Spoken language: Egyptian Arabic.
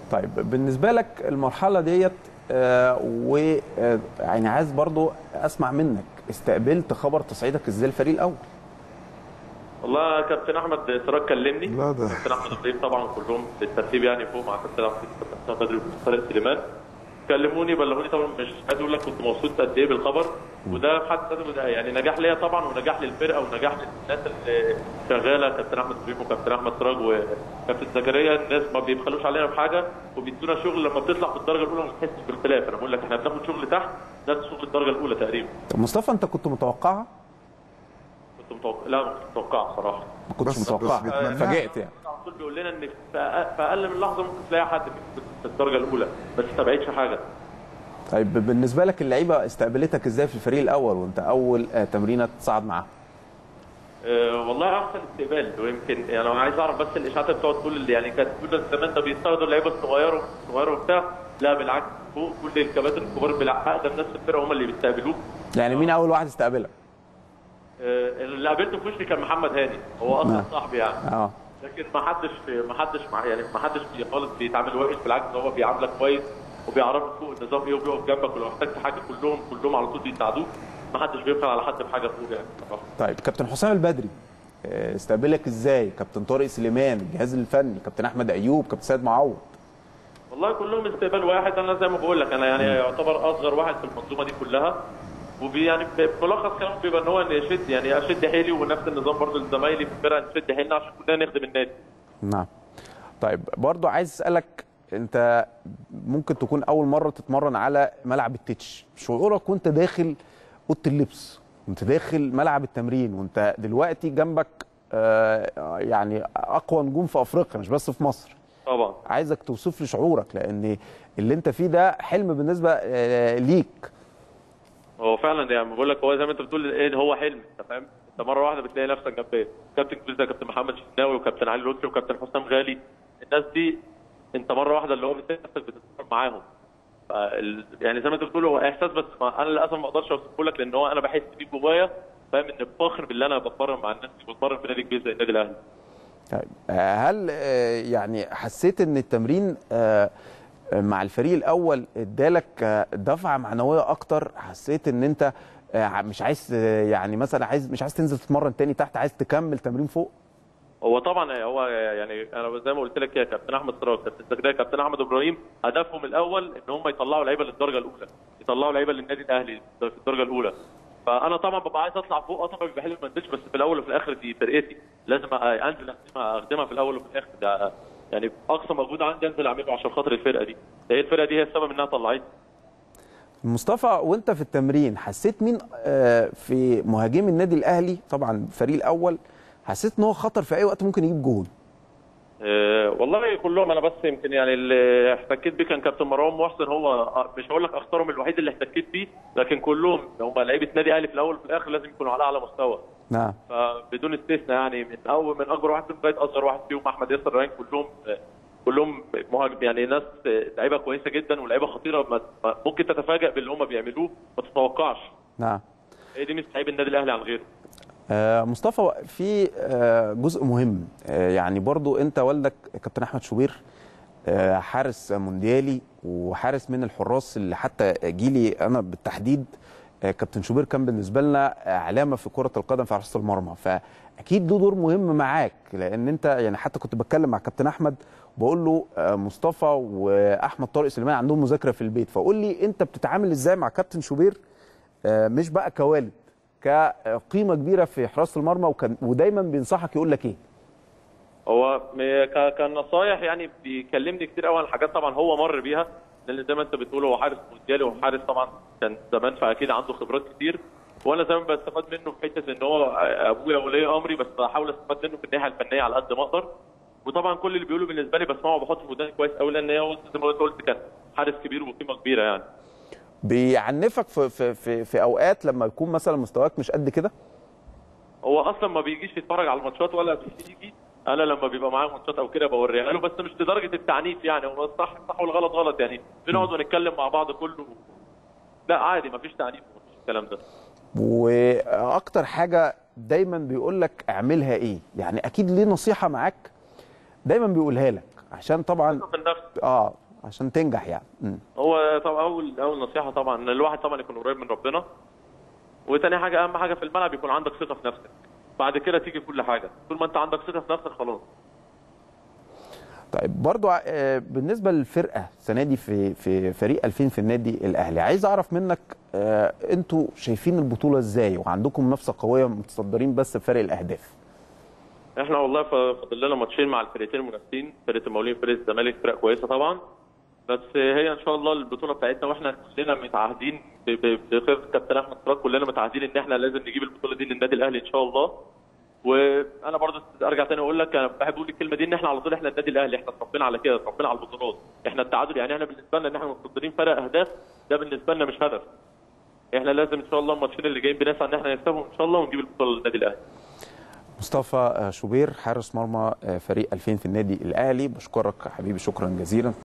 طيب بالنسبه لك المرحله ديت آه و آه يعني عايز برضو اسمع منك استقبلت خبر تصعيدك ازاي الفريق الاول والله كابتن احمد سراج كلمني لا ده كابتن احمد ابراهيم طبعا كلهم بالترتيب يعني فوق مع كابتن احمد كابتن حسام بدري وكابتن طارق سليمان كلموني بلغوني طبعا مش عايز اقول لك كنت مبسوط قد ايه بالخبر وده في حد ذاته ده يعني نجاح ليا طبعا ونجاح للفرقه ونجاح للناس اللي شغاله كابتن احمد ابراهيم وكابتن احمد سراج وكابتن زكريا الناس ما بيبخلوش علينا بحاجه وبيدونا شغل لما بتطلع في الدرجه الاولى ما بتحسش باختلاف انا بقول لك احنا بناخد شغل تحت نفس شغل الدرجه الاولى تقريبا طب مصطفى انت كنت متوقعها؟ كنت متوقع لا ما كنتش متوقعها صراحه ما كنتش بس- بس متوقعها بيتمناها. فاجئت يعني على طول بيقول لنا ان في أق- في اقل من لحظه ممكن تلاقي حد في في الدرجه الاولى بس ما بعيدش حاجه طيب بالنسبه لك اللعيبه استقبلتك ازاي في الفريق الاول وانت اول آه تمرينه تصعد معاها؟ أه والله احسن استقبال ويمكن يعني انا عايز اعرف بس الاشاعات اللي بتقعد تقول اللي يعني كانت تقول زمان ده بيستخدموا اللعيبه الصغيره الصغيره وبتاع لا بالعكس فوق كل الكباتن الكبار بالع- اقدم ناس في الفرقه هم اللي بيستقبلوه يعني مين اول واحد استقبلك؟ أه اللي قابلته في وشي كان محمد هاني هو اصلا نعم. صاحبي يعني اه لكن ما حدش ما حدش مع يعني ما حدش بي- خالص بيتعامل وحش بالعكس هو بيعاملك كويس وبيعرفك فوق النظام ايه وبيقف جنبك ولو احتجت حاجه كلهم كلهم على طول بيساعدوك ما حدش بيبخل على حد بحاجه فوق يعني بصراحه طيب كابتن حسام البدري آه، استقبلك ازاي؟ كابتن طارق سليمان الجهاز الفني كابتن احمد ايوب كابتن سيد معوض والله كلهم استقبال واحد انا زي ما بقول لك انا يعني يعتبر اصغر واحد في المنظومه دي كلها وبي يعني بملخص كلامه بيبقى ان هو ان يشد يعني اشد حيلي ونفس النظام برضه لزمايلي في الفرقه نشد حيلنا عشان كلنا نخدم النادي نعم طيب برضو عايز اسالك انت ممكن تكون اول مره تتمرن على ملعب التتش شعورك وانت داخل اوضه اللبس وانت داخل ملعب التمرين وانت دلوقتي جنبك آه، يعني اقوى نجوم في افريقيا مش بس في مصر طبعا عايزك توصف لي شعورك لان اللي انت فيه ده حلم بالنسبه آه، ليك هو فعلا يعني بقول لك هو زي ما انت بتقول ايه هو حلم انت فاهم انت مره واحده بتلاقي نفسك جنب كابتن كبير زي كابتن محمد شناوي وكابتن علي لطفي وكابتن حسام غالي الناس دي انت مره واحده اللي هو بتلاقي نفسك بتتفرج معاهم فال- يعني زي ما انت بتقول هو احساس بس ما انا للاسف ما اقدرش اوصفه لك لان هو انا بحس بيه جوايا فاهم ان بفخر باللي انا بتمرن مع الناس اللي بتمرن في نادي كبير زي النادي الاهلي طيب آه، هل آه، يعني حسيت ان التمرين آه، مع الفريق الاول ادالك آه، دفعه معنويه اكتر حسيت ان انت آه، مش عايز آه، يعني مثلا عايز مش عايز تنزل تتمرن تاني تحت عايز تكمل تمرين فوق هو طبعا هو يعني انا زي ما قلت لك يا كابتن احمد سراج كابتن زكريا كابتن احمد ابراهيم هدفهم الاول ان هم يطلعوا لعيبه للدرجه الاولى يطلعوا لعيبه للنادي الاهلي في الدرجه الاولى فانا طبعا ببقى عايز اطلع فوق اه طبعا بيبقى حلو ما انزلش بس في الاول وفي الاخر دي فرقتي لازم انزل اخدمها اخدمها في الاول وفي الاخر ده يعني اقصى مجهود عندي انزل اعمله عشان خاطر الفرقه دي هي الفرقه دي هي السبب انها طلعتني مصطفى وانت في التمرين حسيت مين آه، في مهاجمي النادي الاهلي طبعا الفريق الاول حسيت ان هو خطر في اي وقت ممكن يجيب جول أه والله كلهم انا بس يمكن يعني اللي احتكيت بيه كان كابتن مروان محسن هو مش هقول لك اختارهم الوحيد اللي احتكيت بيه لكن كلهم هم لعيبه نادي اهلي في الاول وفي الاخر لازم يكونوا على اعلى مستوى نعم فبدون استثناء يعني من اول من اكبر واحد فيهم لغايه اصغر واحد فيهم احمد ياسر ريان كلهم كلهم مهاجم يعني ناس لعيبه كويسه جدا ولعيبه خطيره ما- ما- ممكن تتفاجئ باللي هم بيعملوه ما تتوقعش نعم هي دي ميزه لعيب النادي الاهلي عن غيره آه، مصطفى في آه، جزء مهم آه، يعني برضو انت والدك كابتن احمد شوبير آه، حارس مونديالي وحارس من الحراس اللي حتى جيلي انا بالتحديد آه، كابتن شوبير كان بالنسبه لنا آه، علامه في كره القدم في حراسه المرمى فاكيد له دور مهم معاك لان انت يعني حتى كنت بتكلم مع كابتن احمد بقول له آه، مصطفى واحمد طارق سليمان عندهم مذاكره في البيت فقول لي انت بتتعامل ازاي مع كابتن شوبير آه، مش بقى كوالد كقيمه كبيره في حراسه المرمى وكان ودايما بينصحك يقول لك ايه هو م- ك- كان نصايح يعني بيكلمني كتير قوي عن حاجات طبعا هو مر بيها لان زي ما انت بتقول هو حارس مونديالي وحارس طبعا كان زمان فاكيد عنده خبرات كتير وانا زمان بستفاد منه في حته ان هو ابويا ولي امري بس بحاول استفاد منه في الناحيه الفنيه على قد ما اقدر وطبعا كل اللي بيقوله بالنسبه لي بسمعه وبحطه في وداني كويس قوي لان هو زي ما قلت كان حارس كبير وقيمه كبيره يعني بيعنفك في في في, في اوقات لما يكون مثلا مستواك مش قد كده هو اصلا ما بيجيش يتفرج على الماتشات ولا بيجي انا لما بيبقى معايا ماتشات او كده بوريها له بس مش لدرجه التعنيف يعني هو الصح صح والغلط غلط يعني بنقعد ونتكلم مع بعض كله لا عادي ما فيش تعنيف مفيش الكلام ده واكتر حاجه دايما بيقول لك اعملها ايه يعني اكيد ليه نصيحه معاك دايما بيقولها لك عشان طبعا في النفس اه عشان تنجح يعني مم. هو طبعا اول اول نصيحه طبعا ان الواحد طبعا يكون قريب من ربنا وتاني حاجه اهم حاجه في الملعب يكون عندك ثقه في نفسك بعد كده تيجي كل حاجه طول ما انت عندك ثقه في نفسك خلاص طيب برضو آه، بالنسبه للفرقه السنه دي في في فريق 2000 في النادي الاهلي عايز اعرف منك آه، انتوا شايفين البطوله ازاي وعندكم منافسه قويه متصدرين بس بفرق الاهداف احنا والله ف- فاضل لنا ماتشين مع الفرقتين المنافسين فرقه المقاولين فرقه الزمالك فرق كويسه طبعا بس هي ان شاء الله البطوله بتاعتنا واحنا كلنا متعهدين ب- ب- بخير كابتن احمد سراج كلنا متعهدين ان احنا لازم نجيب البطوله دي للنادي الاهلي ان شاء الله وانا برضه ارجع تاني اقول لك انا بحب اقول الكلمه دي ان احنا على طول احنا النادي الاهلي احنا اتربينا على كده اتربينا على البطولات احنا التعادل يعني احنا بالنسبه لنا ان احنا متصدرين فرق اهداف ده بالنسبه لنا مش هدف احنا لازم ان شاء الله الماتشين اللي جايين بنسعى ان احنا نكسبهم ان شاء الله ونجيب البطوله للنادي الاهلي مصطفى آه، شوبير حارس مرمى آه، فريق 2000 في النادي الاهلي بشكرك حبيبي شكرا جزيلا